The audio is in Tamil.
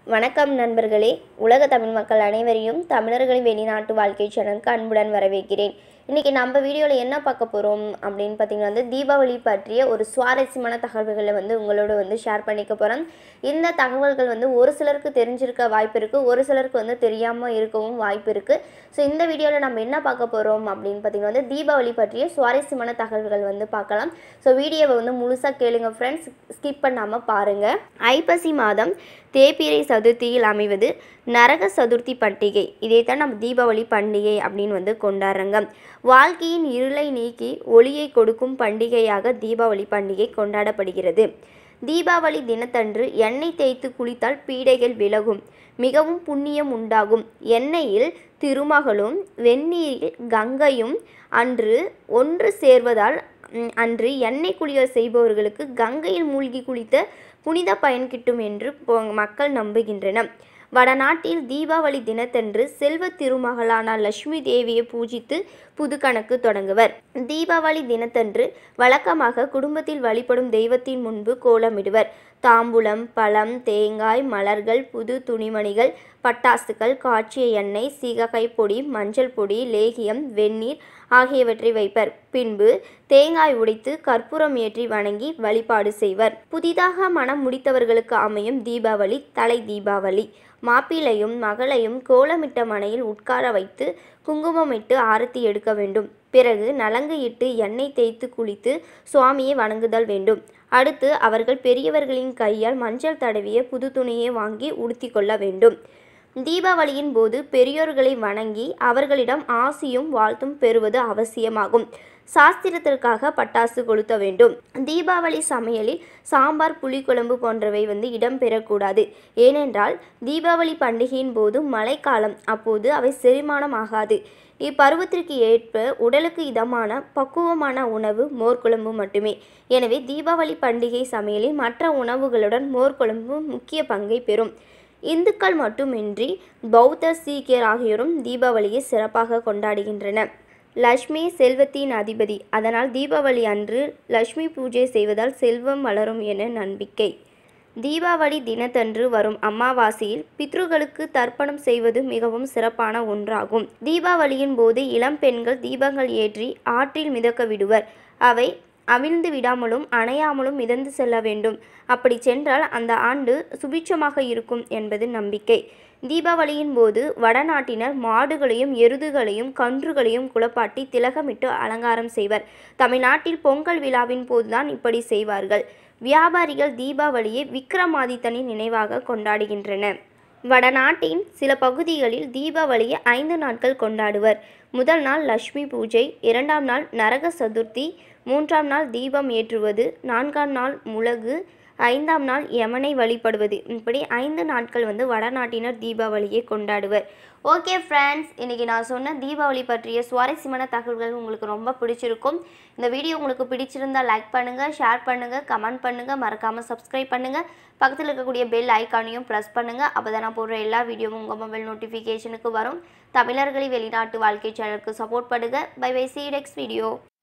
வணக்கம் நண்பர்களே உலக தமிழ் மக்கள் அனைவரையும் தமிழர்களின் வெளிநாட்டு வாழ்க்கை சேனலுக்கு அன்புடன் வரவேற்கிறேன் இன்றைக்கி நம்ம வீடியோவில் என்ன பார்க்க போகிறோம் அப்படின்னு பார்த்தீங்கன்னா வந்து தீபாவளி பற்றிய ஒரு சுவாரஸ்யமான தகவல்களை வந்து உங்களோட வந்து ஷேர் பண்ணிக்க போகிறோம் இந்த தகவல்கள் வந்து ஒரு சிலருக்கு தெரிஞ்சிருக்க வாய்ப்பு இருக்குது ஒரு சிலருக்கு வந்து தெரியாமல் இருக்கவும் வாய்ப்பு இருக்குது ஸோ இந்த வீடியோவில் நம்ம என்ன பார்க்க போகிறோம் அப்படின்னு பார்த்தீங்கன்னா வந்து தீபாவளி பற்றிய சுவாரஸ்யமான தகவல்கள் வந்து பார்க்கலாம் ஸோ வீடியோவை வந்து முழுசாக கேளுங்க ஃப்ரெண்ட்ஸ் ஸ்கிப் பண்ணாமல் பாருங்கள் ஐப்பசி மாதம் தேய்பிறை சதுர்த்தியில் அமைவது நரக சதுர்த்தி பண்டிகை இதைத்தான் நம்ம தீபாவளி பண்டிகை அப்படின்னு வந்து கொண்டாடுறாங்க வாழ்க்கையின் இருளை நீக்கி ஒளியை கொடுக்கும் பண்டிகையாக தீபாவளி பண்டிகை கொண்டாடப்படுகிறது தீபாவளி தினத்தன்று எண்ணெய் தேய்த்து குளித்தால் பீடைகள் விலகும் மிகவும் புண்ணியம் உண்டாகும் எண்ணெயில் திருமகளும் வெந்நீரில் கங்கையும் அன்று ஒன்று சேர்வதால் ம், அன்று எண்ணெய் குளியல் செய்பவர்களுக்கு கங்கையில் மூழ்கி குளித்த புனித பயன் கிட்டும் என்று பொ- மக்கள் நம்புகின்றனர் வடநாட்டில் தீபாவளி தினத்தன்று செல்வ திருமகளான லட்சுமி தேவியை பூஜித்து புது கணக்கு தொடங்குவர் தீபாவளி தினத்தன்று வழக்கமாக குடும்பத்தில் வழிபடும் தெய்வத்தின் முன்பு கோலமிடுவர் தாம்பூலம் பழம் தேங்காய் மலர்கள் புது துணிமணிகள் பட்டாசுகள் காய்ச்சிய எண்ணெய் சீகக்காய் பொடி மஞ்சள் பொடி லேகியம் வெந்நீர் ஆகியவற்றை வைப்பர் பின்பு தேங்காய் உடைத்து கற்பூரம் ஏற்றி வணங்கி வழிபாடு செய்வர் புதிதாக மனம் முடித்தவர்களுக்கு அமையும் தீபாவளி தலை தீபாவளி மாப்பிள்ளையும் மகளையும் கோலமிட்ட மனையில் உட்கார வைத்து குங்குமமிட்டு ஆரத்தி எடுக்க வேண்டும் பிறகு நலங்கு இட்டு எண்ணெய் தேய்த்து குளித்து சுவாமியை வணங்குதல் வேண்டும் அடுத்து அவர்கள் பெரியவர்களின் கையால் மஞ்சள் தடவிய புது துணியை வாங்கி உடுத்தி கொள்ள வேண்டும் தீபாவளியின் போது பெரியோர்களை வணங்கி அவர்களிடம் ஆசியும் வாழ்த்தும் பெறுவது அவசியமாகும் சாஸ்திரத்திற்காக பட்டாசு கொளுத்த வேண்டும் தீபாவளி சமையலில் சாம்பார் புளிக்குழம்பு போன்றவை வந்து இடம்பெறக்கூடாது ஏனென்றால் தீபாவளி பண்டிகையின் போது மழைக்காலம் அப்போது அவை செரிமானம் ஆகாது இப்பருவத்திற்கு ஏற்ப உடலுக்கு இதமான பக்குவமான உணவு மோர்க்குழம்பு மட்டுமே எனவே தீபாவளி பண்டிகை சமையலில் மற்ற உணவுகளுடன் மோர்க்குழம்பு முக்கிய பங்கை பெறும் இந்துக்கள் மட்டுமின்றி பௌத்தர் சீக்கியர் ஆகியோரும் தீபாவளியை சிறப்பாக கொண்டாடுகின்றனர் லக்ஷ்மி செல்வத்தின் அதிபதி அதனால் தீபாவளி அன்று லக்ஷ்மி பூஜை செய்வதால் செல்வம் வளரும் என நம்பிக்கை தீபாவளி தினத்தன்று வரும் அமாவாசையில் பித்ருகளுக்கு தர்ப்பணம் செய்வது மிகவும் சிறப்பான ஒன்றாகும் தீபாவளியின் போது இளம் பெண்கள் தீபங்கள் ஏற்றி ஆற்றில் மிதக்க விடுவர் அவை அவிழ்ந்து விடாமலும் அணையாமலும் மிதந்து செல்ல வேண்டும் அப்படி சென்றால் அந்த ஆண்டு சுபிட்சமாக இருக்கும் என்பது நம்பிக்கை தீபாவளியின் போது வடநாட்டினர் மாடுகளையும் எருதுகளையும் கன்றுகளையும் குளப்பாட்டி திலகமிட்டு அலங்காரம் செய்வர் தமிழ்நாட்டில் பொங்கல் விழாவின் போதுதான் இப்படி செய்வார்கள் வியாபாரிகள் தீபாவளியை விக்ரமாதித்தனின் நினைவாக கொண்டாடுகின்றனர் வடநாட்டின் சில பகுதிகளில் தீபாவளியை ஐந்து நாட்கள் கொண்டாடுவர் முதல் நாள் லட்சுமி பூஜை இரண்டாம் நாள் நரக சதுர்த்தி மூன்றாம் நாள் தீபம் ஏற்றுவது நான்காம் நாள் முளகு ஐந்தாம் நாள் யமனை வழிபடுவது இப்படி ஐந்து நாட்கள் வந்து வடநாட்டினர் தீபாவளியை கொண்டாடுவர் ஓகே ஃப்ரெண்ட்ஸ் இன்றைக்கி நான் சொன்ன தீபாவளி பற்றிய சுவாரஸ்யமான தகவல்கள் உங்களுக்கு ரொம்ப பிடிச்சிருக்கும் இந்த வீடியோ உங்களுக்கு பிடிச்சிருந்தா லைக் பண்ணுங்கள் ஷேர் பண்ணுங்கள் கமெண்ட் பண்ணுங்கள் மறக்காமல் சப்ஸ்கிரைப் பண்ணுங்கள் பக்கத்தில் இருக்கக்கூடிய பெல் ஐக்கானையும் ப்ரெஸ் பண்ணுங்கள் அப்போ தான் நான் போடுற எல்லா வீடியோவும் உங்கள் மொபைல் நோட்டிஃபிகேஷனுக்கு வரும் தமிழர்களை வெளிநாட்டு வாழ்க்கை சேனலுக்கு சப்போர்ட் பண்ணுங்கள் bye bye see next video